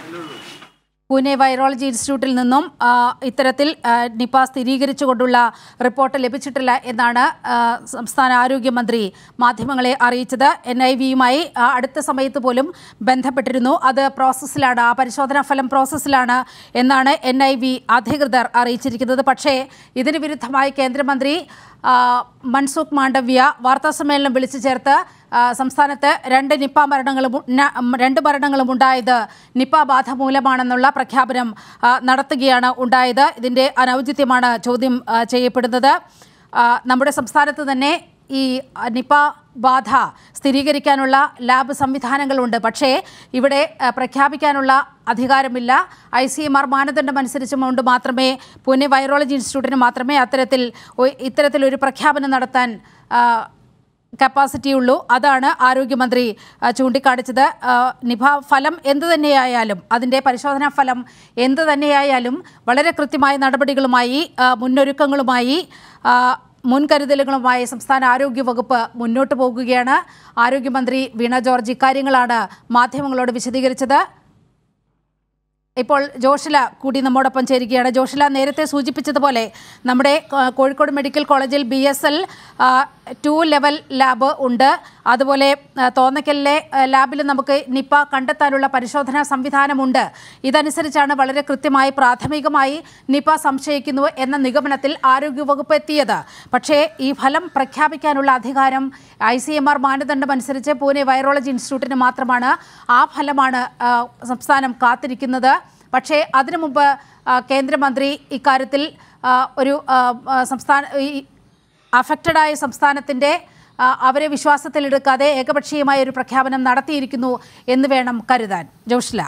Pune virology ഇൻസ്റ്റിറ്റ്യൂട്ടിൽ നിന്നും ആ, ഇത്തരത്തിൽ ആ, നിപ സ്ഥിരീകരിച്ചുകൊണ്ടുള്ള റിപ്പോർട്ട് ലഭിച്ചിട്ടില്ല എന്നാണ് ആ, സംസ്ഥാന ആരോഗ്യമന്ത്രി മാധ്യമങ്ങളെ അറിയിച്ചത് എൻ ഐ വിയുമായി അടുത്ത സമയത്ത് പോലും ബന്ധപ്പെട്ടിരുന്നു അത് പ്രോസസ്സിലാണ് ആ പരിശോധനാ ഫലം പ്രോസസ്സിലാണ് എന്നാണ് എൻ ഐ വി അധികൃതർ അറിയിച്ചിരിക്കുന്നത് പക്ഷേ ഇതിന് വിരുദ്ധമായി കേന്ദ്രമന്ത്രി ആ, മൻസുഖ് മാണ്ഡവ്യ വാർത്താസമ്മേളനം വിളിച്ചു ചേർത്ത് ആ, സംസ്ഥാനത്ത് രണ്ട് നിപ്പ മരണങ്ങളും ഉ- ന- രണ്ട് മരണങ്ങളും ഉണ്ടായത് നിപ്പ ബാധ മൂലമാണെന്നുള്ള പ്രഖ്യാപനം ആ, നടത്തുകയാണ് ഉണ്ടായത് ഇതിൻ്റെ അനൗചിത്യമാണ് ചോദ്യം ആ, ചെയ്യപ്പെടുന്നത് ആ, നമ്മുടെ സംസ്ഥാനത്ത് തന്നെ ഈ ആ, നിപ ബാധ സ്ഥിരീകരിക്കാനുള്ള ലാബ് സംവിധാനങ്ങളുണ്ട് പക്ഷേ ഇവിടെ ആ, പ്രഖ്യാപിക്കാനുള്ള അധികാരമില്ല ഐ സി എം ആർ മാനദണ്ഡം അനുസരിച്ചുകൊണ്ട് മാത്രമേ പൂനെ വൈറോളജി ഇൻസ്റ്റിറ്റ്യൂട്ടിന് മാത്രമേ അത്തരത്തിൽ ഒ- ഇത്തരത്തിലൊരു പ്രഖ്യാപനം നടത്താൻ ആ, കപ്പാസിറ്റി ഉള്ളൂ അതാണ് ആരോഗ്യമന്ത്രി ആ, ചൂണ്ടിക്കാണിച്ചത് ആ, നിപ ഫലം എന്തു തന്നെയായാലും അതിൻ്റെ പരിശോധനാ ഫലം എന്തു തന്നെയായാലും വളരെ കൃത്യമായ നടപടികളുമായി ആ, മുന്നൊരുക്കങ്ങളുമായി ആ, മുൻകരുതലുകളുമായി സംസ്ഥാന ആരോഗ്യ വകുപ്പ് മുന്നോട്ട് പോകുകയാണ് ആരോഗ്യമന്ത്രി വീണ ജോർജ് ഇക്കാര്യങ്ങളാണ് മാധ്യമങ്ങളോട് വിശദീകരിച്ചത് ഇപ്പോൾ ജോഷില കൂടി നമ്മോടൊപ്പം ചേരുകയാണ് ജോഷില നേരത്തെ സൂചിപ്പിച്ചതുപോലെ നമ്മുടെ ആ, കോഴിക്കോട് മെഡിക്കൽ കോളേജിൽ B S L two level lab ഉണ്ട് അതുപോലെ ആ, തോന്നയ്ക്കലിലെ ആ, ലാബിൽ നമുക്ക് നിപ്പ കണ്ടെത്താനുള്ള പരിശോധനാ സംവിധാനമുണ്ട് ഇതനുസരിച്ചാണ് വളരെ കൃത്യമായി പ്രാഥമികമായി നിപ്പ സംശയിക്കുന്നു എന്ന നിഗമനത്തിൽ ആരോഗ്യവകുപ്പ് എത്തിയത് പക്ഷേ ഈ ഫലം പ്രഖ്യാപിക്കാനുള്ള അധികാരം ഐ സി എം ആർ മാനദണ്ഡം അനുസരിച്ച് പൂനെ വൈറോളജി ഇൻസ്റ്റിറ്റ്യൂട്ടിന് മാത്രമാണ് ആ ഫലമാണ് ആ, സംസ്ഥാനം കാത്തിരിക്കുന്നത് പക്ഷേ അതിനു മുമ്പ് ആ, കേന്ദ്രമന്ത്രി ഇക്കാര്യത്തിൽ ആ, ഒരു ആ, ആ, സംസ്ഥാന ഈ അഫക്റ്റഡായ സംസ്ഥാനത്തിൻ്റെ ആ, അവരെ വിശ്വാസത്തിലെടുക്കാതെ ഏകപക്ഷീയമായ ഒരു പ്രഖ്യാപനം നടത്തിയിരിക്കുന്നു എന്ന് വേണം കരുതാൻ ജോഷ്ല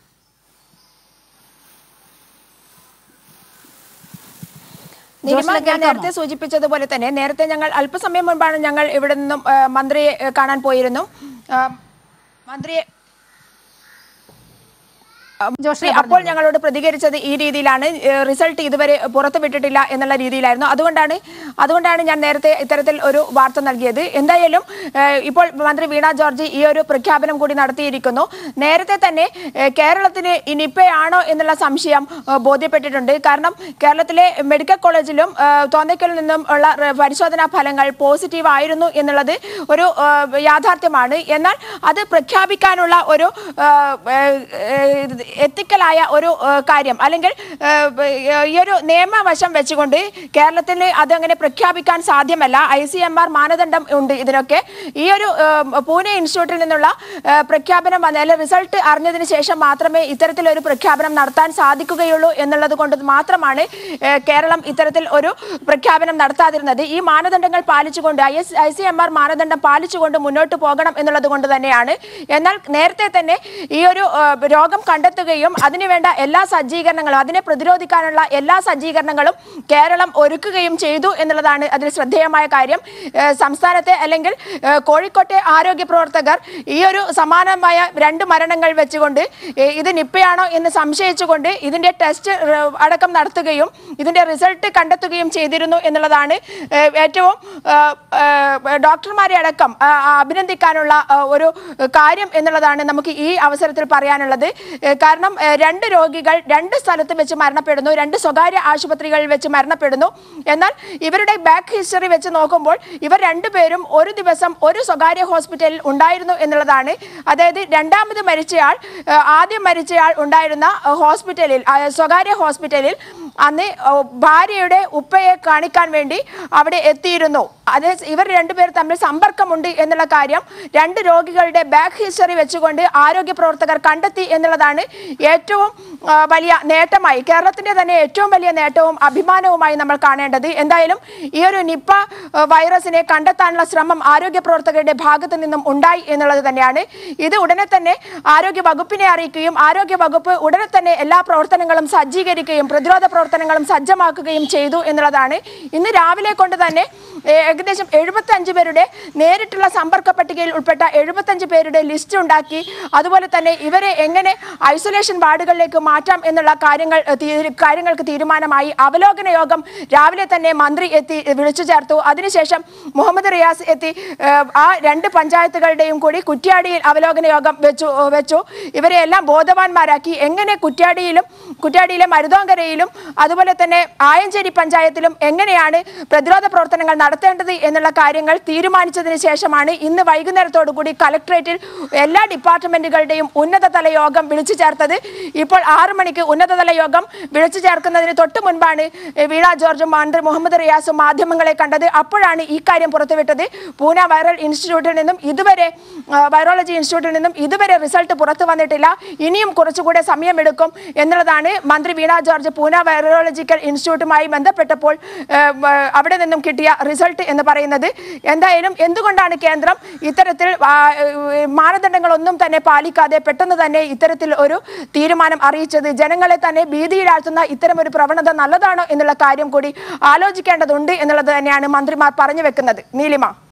നിരിമ ജോഷ്ല ഞാൻ കേൾക്കാമോ? നേരത്തെ സൂചിപ്പിച്ചതുപോലെ തന്നെ നേരത്തെ ഞങ്ങൾ അല്പസമയം മുൻപാണ് ഞങ്ങൾ ഇവിടെ നിന്നും ആ, മന്ത്രിയെ ആ, കാണാൻ പോയിരുന്നു ആ, മന്ത്രിയെ ജോഷ്ല അപ്പോൾ ഞങ്ങളോട് പ്രതികരിച്ചത് ഈ രീതിയിലാണ് ഏഹ് റിസൾട്ട് ഇതുവരെ പുറത്തുവിട്ടിട്ടില്ല എന്നുള്ള രീതിയിലായിരുന്നു അതുകൊണ്ടാണ് അതുകൊണ്ടാണ് ഞാൻ നേരത്തെ ഇത്തരത്തിൽ ഒരു വാർത്ത നൽകിയത് എന്തായാലും ഏഹ് ഇപ്പോൾ മന്ത്രി വീണ ജോർജ് ഈ ഒരു പ്രഖ്യാപനം കൂടി നടത്തിയിരിക്കുന്നു നേരത്തെ തന്നെ ഏഹ് കേരളത്തിന് ഈ നിപ്പയാണോ എന്നുള്ള സംശയം ഏഹ് ബോധ്യപ്പെട്ടിട്ടുണ്ട് കാരണം കേരളത്തിലെ മെഡിക്കൽ കോളേജിലും ഏഹ് തോന്നയ്ക്കലിൽ നിന്നും ഉള്ള റെ- പരിശോധനാ ഫലങ്ങൾ പോസിറ്റീവ് ആയിരുന്നു എന്നുള്ളത് ഒരു ഏഹ് യാഥാർത്ഥ്യമാണ് എന്നാൽ അത് പ്രഖ്യാപിക്കാനുള്ള ഒരു എത്തിക്കലായ ഒരു ഏഹ് കാര്യം അല്ലെങ്കിൽ ഏഹ് ഈ ഒരു നിയമവശം വെച്ചുകൊണ്ട് കേരളത്തിൽ അത് അങ്ങനെ പ്രഖ്യാപിക്കാൻ സാധ്യമല്ല ഐ സി എം ആർ മാനദണ്ഡം ഉണ്ട് ഇതിനൊക്കെ ഈ ഒരു ഏഹ് പൂനെ ഇൻസ്റ്റിറ്റ്യൂട്ടിൽ നിന്നുള്ള ഏഹ് പ്രഖ്യാപനം വന്നാൽ റിസൾട്ട് അറിഞ്ഞതിന് ശേഷം മാത്രമേ ഇത്തരത്തിലൊരു പ്രഖ്യാപനം നടത്താൻ സാധിക്കുകയുള്ളൂ എന്നുള്ളത് കൊണ്ട് മാത്രമാണ് ഏഹ് കേരളം ഇത്തരത്തിൽ ഒരു പ്രഖ്യാപനം നടത്താതിരുന്നത് ഈ മാനദണ്ഡങ്ങൾ പാലിച്ചുകൊണ്ട് I S I C M R മാനദണ്ഡം പാലിച്ചുകൊണ്ട് മുന്നോട്ട് പോകണം എന്നുള്ളത് കൊണ്ട് തന്നെയാണ് എന്നാൽ നേരത്തെ തന്നെ ഈ ഒരു ഏഹ് രോഗം കണ്ടെത്തുകയും അതിനുവേണ്ട എല്ലാ സജ്ജീകരണങ്ങളും അതിനെ പ്രതിരോധിക്കാനുള്ള എല്ലാ സജ്ജീകരണങ്ങളും കേരളം ഒരുക്കുകയും ചെയ്തു എന്നുള്ളതാണ് അതിൽ ശ്രദ്ധേയമായ കാര്യം ഏഹ് സംസ്ഥാനത്തെ അല്ലെങ്കിൽ ഏഹ് കോഴിക്കോട്ടെ ആരോഗ്യ പ്രവർത്തകർ ഈ ഒരു സമാനമായ രണ്ട് മരണങ്ങൾ വെച്ചുകൊണ്ട് ഏഹ് ഇത് നിപ്പയാണോ എന്ന് സംശയിച്ചുകൊണ്ട് ഇതിന്റെ ടെസ്റ്റ് ഏഹ് അടക്കം നടത്തുകയും ഇതിന്റെ റിസൾട്ട് കണ്ടെത്തുകയും ചെയ്തിരുന്നു എന്നുള്ളതാണ് ഏഹ് ഏറ്റവും ഏഹ് ഏഹ് ഡോക്ടർമാരെ അടക്കം ആ, ആ, അഭിനന്ദിക്കാനുള്ള ആ, ഒരു കാര്യം എന്നുള്ളതാണ് നമുക്ക് ഈ അവസരത്തിൽ പറയാനുള്ളത് ഏഹ് കാരണം ഏഹ് രണ്ട് രോഗികൾ രണ്ട് സ്ഥലത്ത് വെച്ച് മരണപ്പെടുന്നു രണ്ട് സ്വകാര്യ ആശുപത്രികളിൽ വെച്ച് മരണപ്പെടുന്നു എന്നാൽ ഇവരുടെ ബാക്ക് ഹിസ്റ്ററി വെച്ച് നോക്കുമ്പോൾ ഇവർ രണ്ടുപേരും ഒരു ദിവസം ഒരു സ്വകാര്യ ഹോസ്പിറ്റലിൽ ഉണ്ടായിരുന്നു എന്നുള്ളതാണ് അതായത് രണ്ടാമത് മരിച്ചയാൾ ഏഹ് ആദ്യം മരിച്ചയാൾ ഉണ്ടായിരുന്ന ഏഹ് ഹോസ്പിറ്റലിൽ ആ, സ്വകാര്യ ഹോസ്പിറ്റലിൽ അന്ന് ഏഹ് ഭാര്യയുടെ ഉപ്പയെ കാണിക്കാൻ വേണ്ടി അവിടെ എത്തിയിരുന്നു അത് ഇവർ രണ്ടുപേർ തമ്മിൽ സമ്പർക്കമുണ്ട് എന്നുള്ള കാര്യം രണ്ട് രോഗികളുടെ ബാക്ക് ഹിസ്റ്ററി വെച്ചുകൊണ്ട് ആരോഗ്യ പ്രവർത്തകർ കണ്ടെത്തി എന്നുള്ളതാണ് ഏറ്റവും ആ, വലിയ നേട്ടമായി കേരളത്തിന്റെ തന്നെ ഏറ്റവും വലിയ നേട്ടവും അഭിമാനവുമായി നമ്മൾ കാണേണ്ടത് എന്തായാലും ഈ ഒരു നിപ്പ ആ, വൈറസിനെ കണ്ടെത്താനുള്ള ശ്രമം ആരോഗ്യ പ്രവർത്തകരുടെ ഭാഗത്തു നിന്നും ഉണ്ടായി എന്നുള്ളത് തന്നെയാണ് ഇത് ഉടനെ തന്നെ ആരോഗ്യ വകുപ്പിനെ അറിയിക്കുകയും ആരോഗ്യ വകുപ്പ് ഉടനെ തന്നെ എല്ലാ പ്രവർത്തനങ്ങളും സജ്ജീകരിക്കുകയും പ്രതിരോധ പ്രവർത്തനങ്ങളും സജ്ജമാക്കുകയും ചെയ്തു എന്നുള്ളതാണ് ഇന്ന് രാവിലെ കൊണ്ട് തന്നെ ഏ, ഏകദേശം എഴുപത്തി അഞ്ച് പേരുടെ നേരിട്ടുള്ള സമ്പർക്ക പട്ടികയിൽ ഉൾപ്പെട്ട എഴുപത്തഞ്ച് പേരുടെ ലിസ്റ്റ് ഉണ്ടാക്കി അതുപോലെ തന്നെ ഇവരെ എങ്ങനെ ഐസൊലേഷൻ വാർഡുകളിലേക്ക് മാറ്റാം എന്നുള്ള കാര്യങ്ങൾ ഏഹ്, തീ- കാര്യങ്ങൾക്ക് തീരുമാനമായി അവലോകന യോഗം രാവിലെ തന്നെ മന്ത്രി എത്തി വിളിച്ചു ചേർത്തു അതിനുശേഷം മുഹമ്മദ് റിയാസ് എത്തി ഏഹ്, ആ രണ്ട് പഞ്ചായത്തുകളുടെയും കൂടി കുറ്റ്യാടിയിൽ അവലോകന യോഗം വെച്ചു വെച്ചു ഇവരെ എല്ലാം ബോധവാന്മാരാക്കി എങ്ങനെ കുറ്റ്യാടിയിലും കുറ്റ്യാടിയിലെ മരുതോങ്കരയിലും അതുപോലെ തന്നെ ആയഞ്ചേരി പഞ്ചായത്തിലും എങ്ങനെയാണ് പ്രതിരോധ പ്രവർത്തനങ്ങൾ നടത്തേണ്ടത് എന്നുള്ള കാര്യങ്ങൾ തീരുമാനിച്ചതിന് ശേഷമാണ് ഇന്ന് വൈകുന്നേരത്തോടു കൂടി കലക്ട്രേറ്റിൽ എല്ലാ ഡിപ്പാർട്ട്മെന്റുകളുടെയും ഉന്നതതല യോഗം വിളിച്ചു ചേർത്തത് ഇപ്പോൾ ആറു മണിക്ക് ഉന്നതതല യോഗം വിളിച്ചു ചേർക്കുന്നതിന് തൊട്ട് മുൻപാണ് എ, വീണ ജോർജും മന്ത്രി മുഹമ്മദ് റിയാസും മാധ്യമങ്ങളെ കണ്ടത് അപ്പോഴാണ് ഈ കാര്യം പുറത്തുവിട്ടത് പൂന വൈറൽ ഇൻസ്റ്റിറ്റ്യൂട്ടിൽ നിന്നും ഇതുവരെ ആ, വൈറോളജി ഇൻസ്റ്റിറ്റ്യൂട്ടിൽ നിന്നും ഇതുവരെ റിസൾട്ട് പുറത്തു വന്നിട്ടില്ല ഇനിയും കുറച്ചുകൂടെ സമയമെടുക്കും എന്നുള്ളതാണ് മന്ത്രി വീണ ജോർജ് പൂന വൈറോളജിക്കൽ ഇൻസ്റ്റിറ്റ്യൂട്ടുമായി ബന്ധപ്പെട്ടപ്പോൾ ഏ, വ- അവിടെ നിന്നും കിട്ടിയ റിസൾട്ട് എന്ന് പറയുന്നത് എന്തായാലും എന്തുകൊണ്ടാണ് കേന്ദ്രം ഇത്തരത്തിൽ ആ, ഏ, മാനദണ്ഡങ്ങളൊന്നും തന്നെ പാലിക്കാതെ പെട്ടെന്ന് തന്നെ ഇത്തരത്തിൽ ഒരു തീരുമാനം അറിയിച്ചത് ജനങ്ങളെ തന്നെ ഭീതിയിലാഴ്ത്തുന്ന ഇത്തരം ഒരു പ്രവണത നല്ലതാണോ എന്നുള്ള കാര്യം കൂടി ആലോചിക്കേണ്ടതുണ്ട് എന്നുള്ളത് തന്നെയാണ് മന്ത്രിമാർ പറഞ്ഞു വെക്കുന്നത് നീലിമ